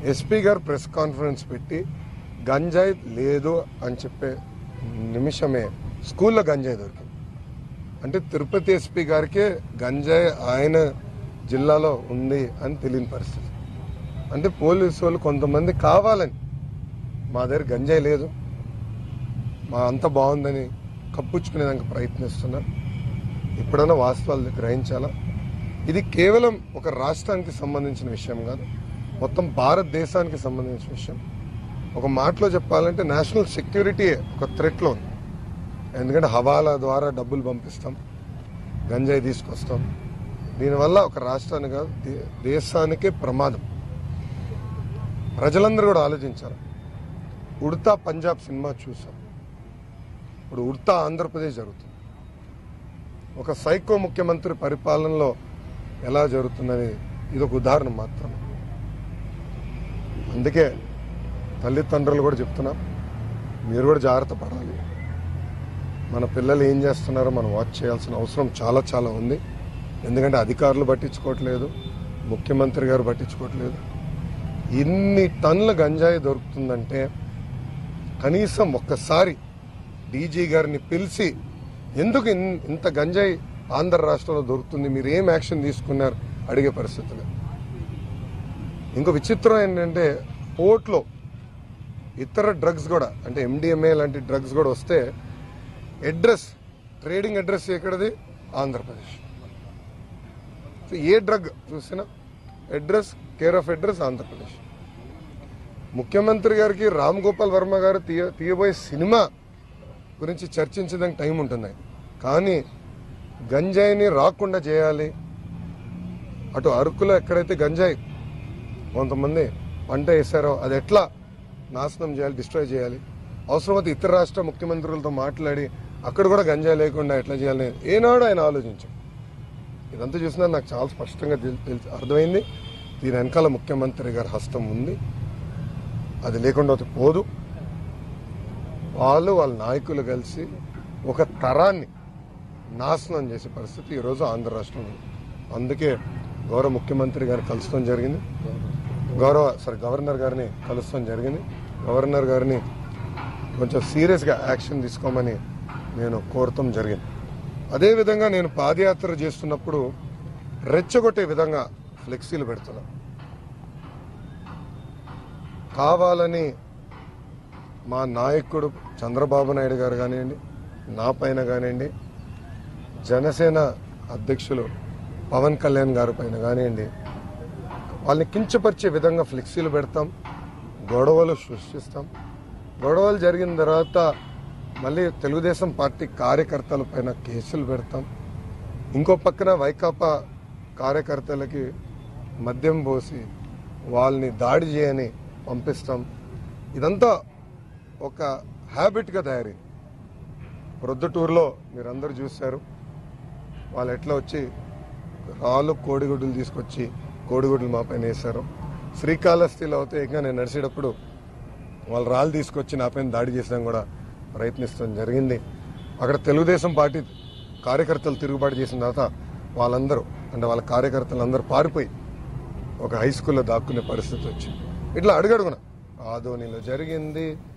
SP గారు press conference పెట్టి గంజాయి లేదు అని చెప్పే నిమిషమే స్కూల్లో గంజాయి దొరికింది అంటే తిరుపతి ఎస్పీ గారికే గంజాయి ఆయన జిల్లాలో ఉంది అని తెలియని పరిస్థితి అంటే పోలీసు వాళ్ళు కొంతమంది కావాలని మా దగ్గర గంజాయి లేదు మా అంత బాగుందని కప్పుచ్చుకునేదానికి ప్రయత్నిస్తున్నారు ఎప్పుడైనా వాస్తవాలు గ్రహించాలా ఇది కేవలం ఒక రాష్ట్రానికి సంబంధించిన విషయం కాదు మొత్తం భారతదేశానికి సంబంధించిన విషయం ఒక మాటలో చెప్పాలంటే నేషనల్ సెక్యూరిటీ ఒక థ్రెట్లో ఉంది ఎందుకంటే హవాలా ద్వారా డబ్బులు పంపిస్తాం గంజాయి తీసుకొస్తాం దీనివల్ల ఒక రాష్ట్రానికి కాదు దే- దేశానికే ప్రమాదం ప్రజలందరూ కూడా ఆలోచించారు ఉడతా పంజాబ్ సినిమా చూసాం ఇప్పుడు ఉడతా ఆంధ్రప్రదేశ్ జరుగుతుంది ఒక సైకో ముఖ్యమంత్రి పరిపాలనలో ఎలా జరుగుతున్నది ఇది ఒక ఉదాహరణ మాత్రం అందుకే తల్లిదండ్రులు కూడా చెప్తున్నాం మీరు కూడా జాగ్రత్త పడాలి మన పిల్లలు ఏం చేస్తున్నారో మనం వాచ్ చేయాల్సిన అవసరం చాలా చాలా ఉంది ఎందుకంటే అధికారులు పట్టించుకోవట్లేదు ముఖ్యమంత్రి గారు పట్టించుకోవట్లేదు ఇన్ని టన్నుల గంజాయి దొరుకుతుందంటే కనీసం ఒక్కసారి డీజీ గారిని పిలిచి ఎందుకు ఇన్- ఇంత గంజాయి ఆంధ్ర రాష్ట్రంలో దొరుకుతుంది మీరు ఏం యాక్షన్ తీసుకున్నారు అడిగే పరిస్థితులు ఇంకో విచిత్రం ఏంటంటే పోర్ట్లో ఇతర డ్రగ్స్ కూడా అంటే ఎండిఎంఏ లాంటి డ్రగ్స్ కూడా వస్తే అడ్రస్ ట్రేడింగ్ అడ్రస్ ఎక్కడది ఆంధ్రప్రదేశ్ సో ఏ డ్రగ్ చూసినా address care of address Andhra Pradesh ముఖ్యమంత్రి గారికి రామ్ గోపాల్ వర్మ గారు తీయ తీయబోయే సినిమా గురించి చర్చించడానికి టైం ఉంటుంది కానీ గంజాయిని రాకుండా చేయాలి అటు అరకులో ఎక్కడైతే గంజాయి కొంతమంది పంట వేశారో అది ఎట్లా నాశనం చేయాలి డిస్ట్రాయ్ చేయాలి అవసరమైతే ఇతర రాష్ట్ర ముఖ్యమంత్రులతో మాట్లాడి అక్కడ కూడా గంజాయి లేకుండా ఎట్లా చేయాలని ఏనాడు ఆయన ఆలోచించాం ఇదంతా చూసినా నాకు చాలా స్పష్టంగా తెల్- తెల్- అర్థమైంది దీని వెనకాల ముఖ్యమంత్రి గారి హస్తం ఉంది అది లేకుండా అది పోదు వాళ్ళు వాళ్ళ నాయకులు కలిసి ఒక తరాన్ని నాశనం చేసే పరిస్థితి ఈరోజు ఆంధ్ర రాష్ట్రంలో ఉంది. అందుకే గౌరవ ముఖ్యమంత్రి గారిని కలుస్తాం జరిగింది గౌరవ సారీ గవర్నర్ గారిని కలుస్తాం జరిగింది గవర్నర్ గారిని కొంచెం సీరియస్గా యాక్షన్ తీసుకోమని నేను కోరటం జరిగింది అదేవిధంగా నేను పాదయాత్ర చేస్తున్నప్పుడు రెచ్చగొట్టే విధంగా ఫ్లెక్సీలు పెడుతున్నా కావాలని మా నాయకుడు చంద్రబాబు నాయుడు గారు కానివ్వండి నా పైన కానివ్వండి జనసేన అధ్యక్షులు పవన్ కళ్యాణ్ గారి పైన కానివ్వండి వాళ్ళని కించపరిచే విధంగా ఫ్లెక్సీలు పెడతాం గొడవలు సృష్టిస్తాం గొడవలు జరిగిన తర్వాత మళ్ళీ తెలుగుదేశం పార్టీ కార్యకర్తల పైన కేసులు పెడతాం ఇంకో పక్కన వైకాపా కార్యకర్తలకి మద్యం పోసి వాళ్ళని దాడి చేయని పంపిస్తాం ఇదంతా ఒక హ్యాబిట్గా తయారైంది ప్రొద్దుటూరులో మీరందరూ చూశారు వాళ్ళు ఎట్లా వచ్చి రాళ్ళు కోడిగుడ్డులు తీసుకొచ్చి కోడిగుడ్లు మా పైన వేశారు శ్రీకాళహస్తిలో అయితే ఇంకా నేను నడిచేటప్పుడు వాళ్ళు రాళ్ళు తీసుకొచ్చి నా పైన దాడి చేసడం కూడా ప్రయత్నిస్తాం జరిగింది అక్కడ తెలుగుదేశం పార్టీ కార్యకర్తలు తిరుగుబాటు చేసిన తర్వాత వాళ్ళందరూ అంటే వాళ్ళ కార్యకర్తలు అందరూ పారిపోయి ఒక హై స్కూల్లో దాక్కునే పరిస్థితి వచ్చింది ఇట్లా అడుగడుగున ఆదోనిలో జరిగింది